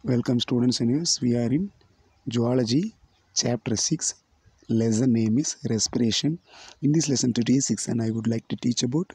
Welcome students and viewers. We are in Zoology chapter 6. Lesson name is respiration. In this lesson today 6 and I would like to teach about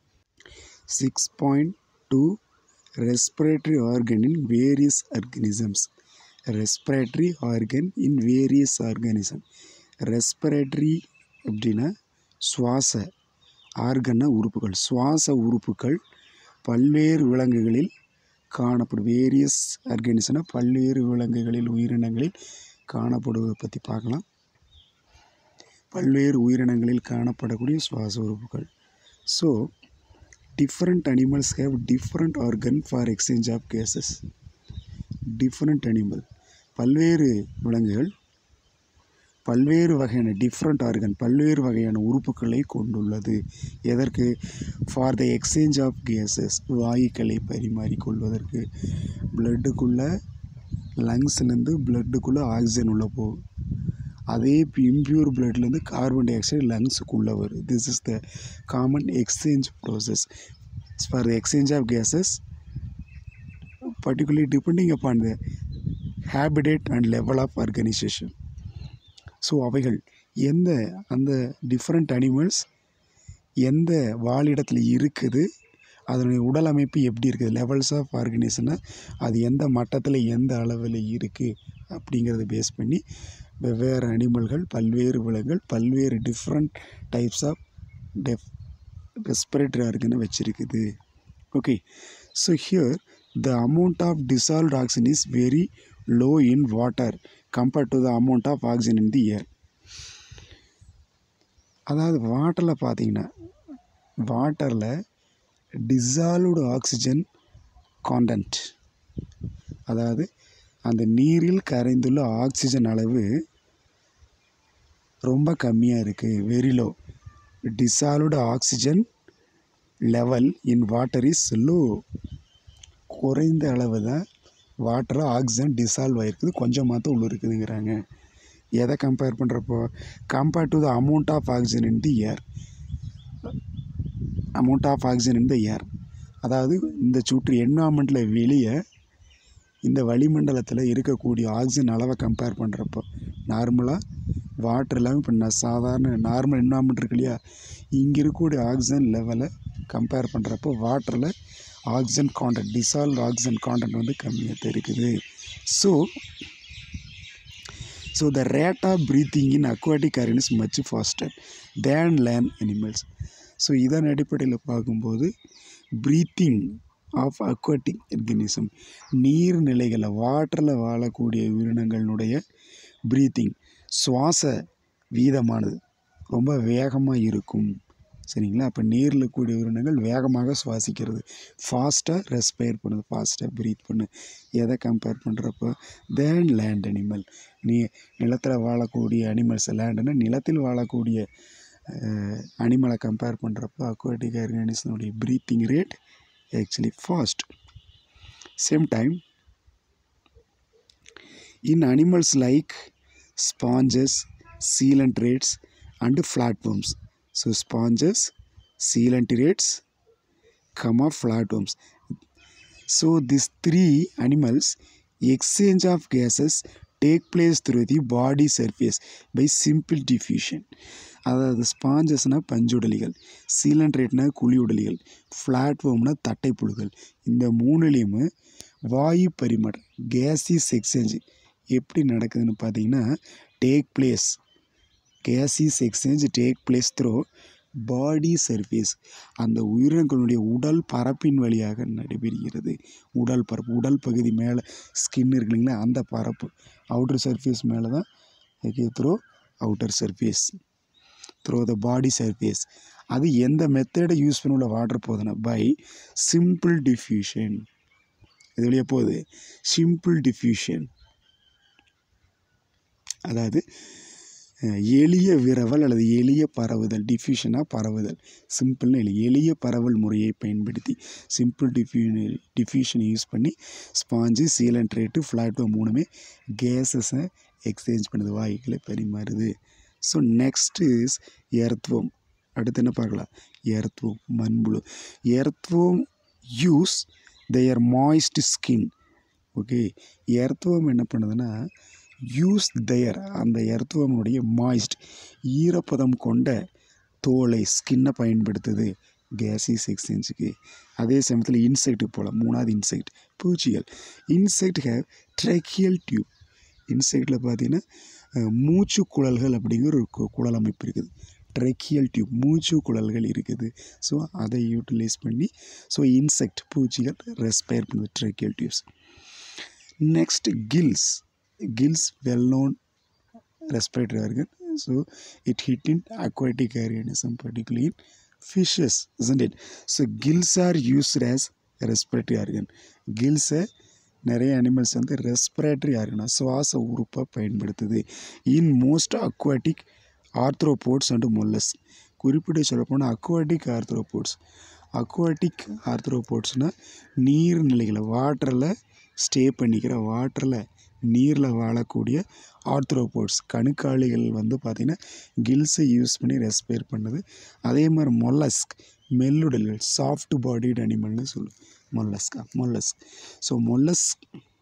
6.2 respiratory organ in various organisms. Respiratory organ in various organism. Respiratory அப்படின்னா சுவாச ஆர்கன உறுப்புகள் சுவாச உறுப்புகள் பல்வேறு விலங்குகளில் காணப்படும் various ஆர்கனிசம்னா பல்வேறு விலங்குகளில் உயிரினங்களில் காணப்படுவதை பற்றி பார்க்கலாம் பல்வேறு உயிரினங்களில் காணப்படக்கூடிய சுவாச உறுப்புகள் so different animals have different organ for exchange of gases different animal பல்வேறு விலங்குகள் பல்வேறு வகையான டிஃப்ரெண்ட் ஆர்கன் பல்வேறு வகையான உறுப்புகளை கொண்டுள்ளது எதற்கு for the exchange of gases வாயுக்களை பரிமாறிக்கொள்வதற்கு பிளட்டுக்குள்ளே லங்ஸ்லேருந்து பிளட்டுக்குள்ளே ஆக்சிஜன் உள்ளே போகும் அதே இம்ப்யூர் பிளட்லேருந்து கார்பன் டை ஆக்சைடு லங்ஸுக்குள்ளே வரும் this is the common exchange process for the exchange of gases particularly depending upon the habitat and level of organization so அவைகள் எந்த அந்த டிஃப்ரெண்ட் அனிமல்ஸ் எந்த வாழிடத்தில் இருக்குது அதனுடைய உடல் அமைப்பு எப்படி இருக்குது லெவல்ஸ் ஆஃப் ஆர்கனைசேஷனை அது எந்த மட்டத்தில் எந்த அளவில் இருக்குது அப்படிங்கிறத பேஸ் பண்ணி வெவ்வேறு அனிமல்கள் பல்வேறு விலங்குகள் பல்வேறு டிஃப்ரெண்ட் டைப்ஸ் ஆஃப் டெஃப் ரெஸ்பிரேட்டரி ஆர்கனை வச்சுருக்குது okay so here the amount of dissolved oxygen is very low in water compared to the amount of oxygen in the air அதாவது வாட்டரில் பார்த்தீங்கன்னா வாட்டரில் டிசால்வ்டு ஆக்சிஜன் காண்டன்ட் அதாவது அந்த நீரில் கரைந்துள்ள ஆக்சிஜன் அளவு ரொம்ப கம்மியாக இருக்குது very low dissolved oxygen level in water is low குறைந்த அளவு தான் வாட்டரில் ஆக்சிஜன் டிசால்வ் ஆகிருக்குது கொஞ்சமாக தான் உள்ள இருக்குதுங்கிறாங்க எதை கம்பேர் பண்ணுறப்போ compare to the amount of oxygen in the air amount of oxygen in the air அதாவது இந்த சுற்று என்வாமெண்ட்டில் வெளியே இந்த வளிமண்டலத்தில் இருக்கக்கூடிய ஆக்சிஜன் அளவை கம்பேர் பண்ணுறப்போ நார்மலாக வாட்டர் இல்லாமல் இப்போ நான் சாதாரண நார்மல் என்வாமெண்ட் இருக்கு இல்லையா இங்கே இருக்கக்கூடிய ஆக்சிஜன் லெவலை கம்பேர் பண்ணுறப்போ வாட்டரில் oxygen content dissolve oxygen content வந்து கம்மியாக தான் இருக்குது so so the rate of breathing in aquatic organ is much faster than land animals so இதன் அடிப்படையில் பார்க்கும்போது ப்ரீத்திங் ஆஃப் அக்வாட்டிக் ஆர்கனிசம் நீர்நிலைகளில் வாட்டரில் வாழக்கூடிய உயிரினங்களினுடைய ப்ரீத்திங் சுவாச வீதமானது ரொம்ப வேகமாக இருக்கும் சரிங்களா அப்போ நீரில் கூடிய உயிரினங்கள் வேகமாக சுவாசிக்கிறது ஃபாஸ்ட்டாக ரெஸ்பயர் பண்ணுது ஃபாஸ்ட்டாக ப்ரீத் பண்ணு எதை கம்பேர் பண்ணுறப்போ தேன் லேண்ட் அனிமல் நீ நிலத்தில் வாழக்கூடிய அனிமல்ஸ் லேண்டுன்னா நிலத்தில் வாழக்கூடிய அனிமலை கம்பேர் பண்ணுறப்போ அக்வாட்டிக் ஆர்கானிசனுடைய breathing rate actually fast same time in animals like sponges coelenterates and flatworms so sponges coelenterate comma flatworms so these three animals exchange of gases take place through the body surface by simple diffusion அதாவது ஸ்பாஞ்சஸ்னால் பஞ்சுடலிகள் சீலண்ட்ரேட்னா குழி உடலிகள் ஃப்ளாட்ஃபார்ம்னா தட்டைப்புழுகள் இந்த மூணுலேயுமே வாயு பரிமாற்றம் கேஸிஸ் exchange எப்படி நடக்குதுன்னு பார்த்தீங்கன்னா take place gases exchange take place through body surface அந்த உயிரினங்களுடைய உடல் பரப்பின் வழியாக நடைபெறுகிறது உடல் பரப்பு உடல் பகுதி மேலே ஸ்கின் இருக்கு இல்லைங்களா அந்த பரப்பு அவுட்டர் சர்ஃபேஸ் மேலே தான் okay through outer surface through the body surface அது எந்த மெத்தடை யூஸ் பண்ணி உள்ள வாட்டர் போகுதுன்னா பை சிம்பிள் டிஃப்யூஷன் இது வழியாக போகுது சிம்பிள் டிஃப்யூஷன் அதாவது எளிய விரவல் அல்லது எளிய பரவுதல் டிஃப்யூஷனாக பரவுதல் சிம்பிள்னு இல்லை எளிய பரவல் முறையை பயன்படுத்தி சிம்பிள் டிஃப்யூ டிஃப்யூஷனை யூஸ் பண்ணி ஸ்பாஞ்சு சீலண்ட்ரேட்டு ஃப்ளாட்டோ மூணுமே கேஸஸை எக்ஸ்சேஞ்ச் பண்ணுது வாயுக்களை பரிமாறுது ஸோ நெக்ஸ்ட் இஸ் எர்த்வோம் அடுத்து என்ன பார்க்கலாம் எர்த்வோம் மண்புழு earthworm use their moist skin okay earthworm என்ன பண்ணுதுன்னா யூஸ் தயர் அந்த எர்த்வமுடைய மாய்ஸ்ட் ஈரப்பதம் கொண்ட தோலை ஸ்கின்னை பயன்படுத்துது கேசிஸ் எக்ஸ்சேஞ்சுக்கு அதே சமயத்தில் இன்செக்ட் போல் மூணாவது இன்செக்ட் பூச்சிகள் இன்செக்ட் ஹேவ் ட்ரெக்கியல் டியூப் இன்செக்டில் பார்த்தீங்கன்னா அஹ், மூச்சு குழல்கள் அப்படிங்கிற ஒரு கு- குழல் அமைப்பு இருக்குது ட்ரெக்கியல் டியூப் மூச்சு குழல்கள் இருக்குது ஸோ அதை யூட்டிலைஸ் பண்ணி ஸோ இன்செக்ட் பூச்சிகள் ரெஸ்பயர் பண்ணுது tracheal tubes next gills gills well known respiratory organ. So it hit in aquatic organism, particularly in fishes, isn't it? So gills are used as respiratory organ. Gills நிறைய animals வந்து respiratory ஆர்கனா சுவாச உறுப்பை பயன்படுத்துது in most aquatic arthropods and molluscs குறிப்பிட்டு சொல்லப்போனால் aquatic arthropods aquatic ஆர்த்ரோபோட்ஸ்னால் நீர்நிலைகளை வாட்டரில் ஸ்டே பண்ணிக்கிற வாட்டரில் நீரில் வாழக்கூடிய ஆர்த்ரோபோட்ஸ் கணுக்காளிகள் வந்து பார்த்திங்கன்னா கில்ஸை யூஸ் பண்ணி ரெஸ்பயர் பண்ணுது அதே மாதிரி மொல்லஸ்க் மெல்லுடல்கள் சாஃப்ட் பாடிட் அனிமல்னு சொல்லும் Mollusca mollusc so mollusc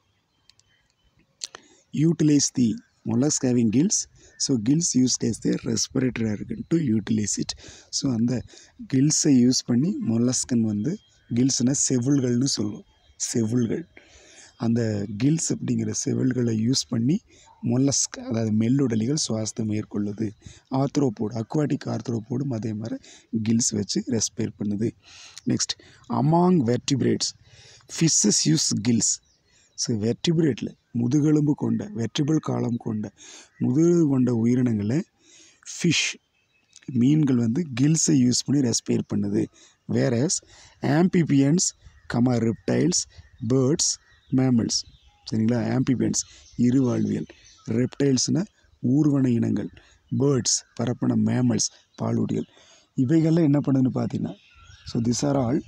utilize the mollusk having gills so gills used as the respiratory organ to utilize it so அந்த கில்ஸை யூஸ் பண்ணி மொல்லஸ்கன் வந்து கில்ஸ்னால் செவில்கள்னு சொல்லுவோம் செவில்கள் அந்த கில்ஸ் அப்படிங்கிற செவில்களை யூஸ் பண்ணி மொல்லஸ்க் அதாவது மெல்லுடலிகள் சுவாசத்தை மேற்கொள்ளுது ஆர்த்ரோபோடு அக்வாட்டிக் ஆர்த்ரோபோடும் அதே மாதிரி கில்ஸ் வச்சு ரெஸ்பயர் பண்ணுது next among vertebrates fishes use gills so வெர்டிபிரேட்டில் முதுகெலும்பு கொண்ட வெர்டிபிள் காலம் கொண்ட முதுகு கொண்ட உயிரினங்களை ஃபிஷ் மீன்கள் வந்து கில்ஸை யூஸ் பண்ணி ரெஸ்பயர் பண்ணுது whereas amphibians comma reptiles birds mammals சரிங்களா ஆம்பிபியன்ஸ் இருவாழ்வியல் ரெப்டைல்ஸ்னால் ஊர்வன இனங்கள் பேர்ட்ஸ் பரப்பன மேமல்ஸ் பாலூட்டிகள் இவைகள்லாம் என்ன பண்ணுதுன்னு பார்த்தீங்கன்னா so this are all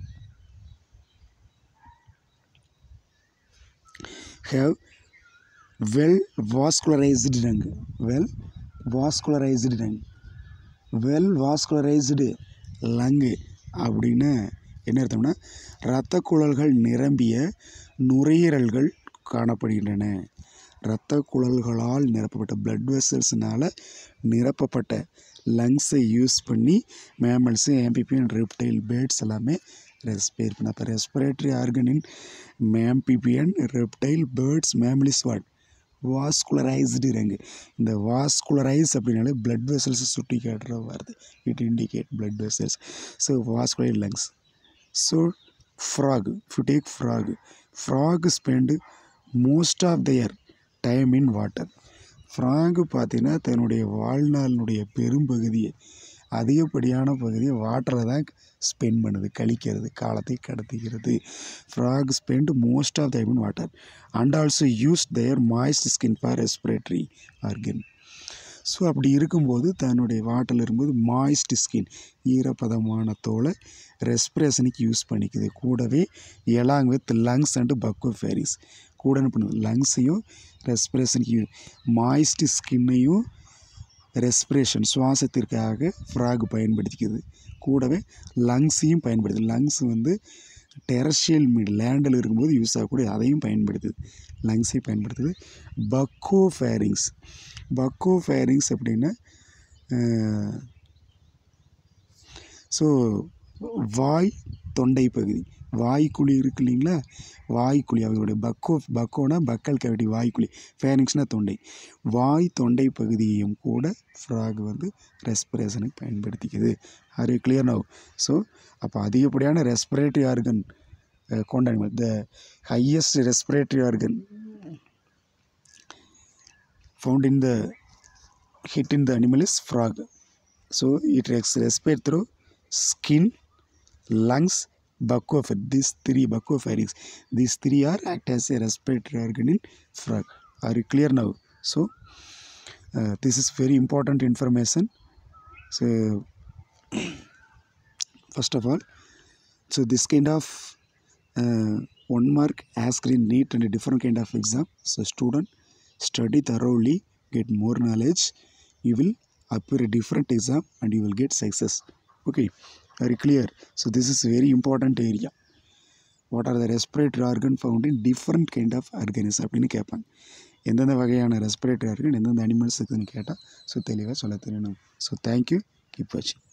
have well vascularized lung well vascularized lung well vascularized lung அப்படின்னு என்ன அர்த்தம்னா இரத்த குழல்கள் நிரம்பிய நுரையீரல்கள் காணப்படுகின்றன இரத்த குழல்களால் நிரப்பப்பட்ட blood வெசல்ஸ்னால் நிரப்பப்பட்ட லங்ஸை யூஸ் பண்ணி மேமல்ஸு ஆம்பிபியன் ரெப்டைல் பேர்ட்ஸ் எல்லாமே ரெஸ்பயர் பண்ண அப்போ ரெஸ்பிரேட்டரி ஆர்கனின் amphibian reptile birds mammals what vascularised ரங்கு இந்த வாஸ்குலரைஸ் அப்படின்னாலே blood வெசல்ஸை சுட்டி காட்டுற வருது it indicate blood vessels so vascular lungs so frog if you take frog frog spend most of their time in water frog பார்த்தீங்கன்னா தன்னுடைய வாழ்நாளினுடைய பெரும்பகுதியை அதிகப்படியான பகுதியை வாட்டரில் தான் ஸ்பெண்ட் பண்ணுது கழிக்கிறது காலத்தை கடத்துகிறது frog spend most of time in water and also use their moist skin for respiratory organ so அப்படி இருக்கும்போது தன்னுடைய வாட்டரில் இருக்கும்போது மாய்ஸ்ட் ஸ்கின் ஈரப்பதமான தோலை ரெஸ்பிரேஷனுக்கு யூஸ் பண்ணிக்குது கூடவே எலாங் வித் லங்ஸ் அண்டு பக்கோ ஃபேரிஸ் கூட என்ன பண்ணுது லங்ஸையும் ரெஸ்பிரேஷனுக்கு மாய்ஸ்ட் ஸ்கின்னையும் ரெஸ்பிரேஷன் சுவாசத்திற்காக ஃப்ராக் பயன்படுத்திக்குது கூடவே லங்ஸையும் பயன்படுத்துது லங்ஸ் வந்து டெரஷியல் மீட் லேண்டில் இருக்கும்போது யூஸ் ஆகக்கூடிய அதையும் பயன்படுத்துது லங்ஸை பயன்படுத்துது பக்கோ ஃபேரிங்ஸ் பக்கோ ஃபேரிங்ஸ் அப்படின்னா ஸோ வாய் தொண்டை பகுதி வாய்க்குழி இருக்கு இல்லைங்களா வாய்க்குழி அவங்களுடைய பக்கோ பக்கோனா பக்கல் கேவிட்டி வாய்க்குழி ஃபேரிங்ஸ்னா தொண்டை வாய் தொண்டை பகுதியையும் கூட ஃப்ராக் வந்து ரெஸ்பிரேஷனுக்கு பயன்படுத்திக்குது are you clear now so அப்போ அதிகப்படியான ரெஸ்பிரேட்டரி ஆர்கன் கொண்ட animal the highest respiratory organ found in the hit in the animal is frog. So it res- respires through skin, lungs, buccal These three buccopharynx. These three are act as a respiratory organ in frog. Are you clear now? So uh, this is very important information. So first of all, so this kind of uh, one mark asked in neat and a different kind of exam. So student study thoroughly, get more knowledge. You will appear a different exam and you will get success. Okay, very clear. So this is very important area. What are the respiratory organ found in different kind of organisms அப்படின்னு கேட்பாங்க எந்தெந்த வகையான respiratory organ எந்தெந்த animals இருக்குதுன்னு கேட்டால் so தெளிவாக சொல்ல தெரியணும் ஸோ தேங்க்யூ கீப் வாட்சிங்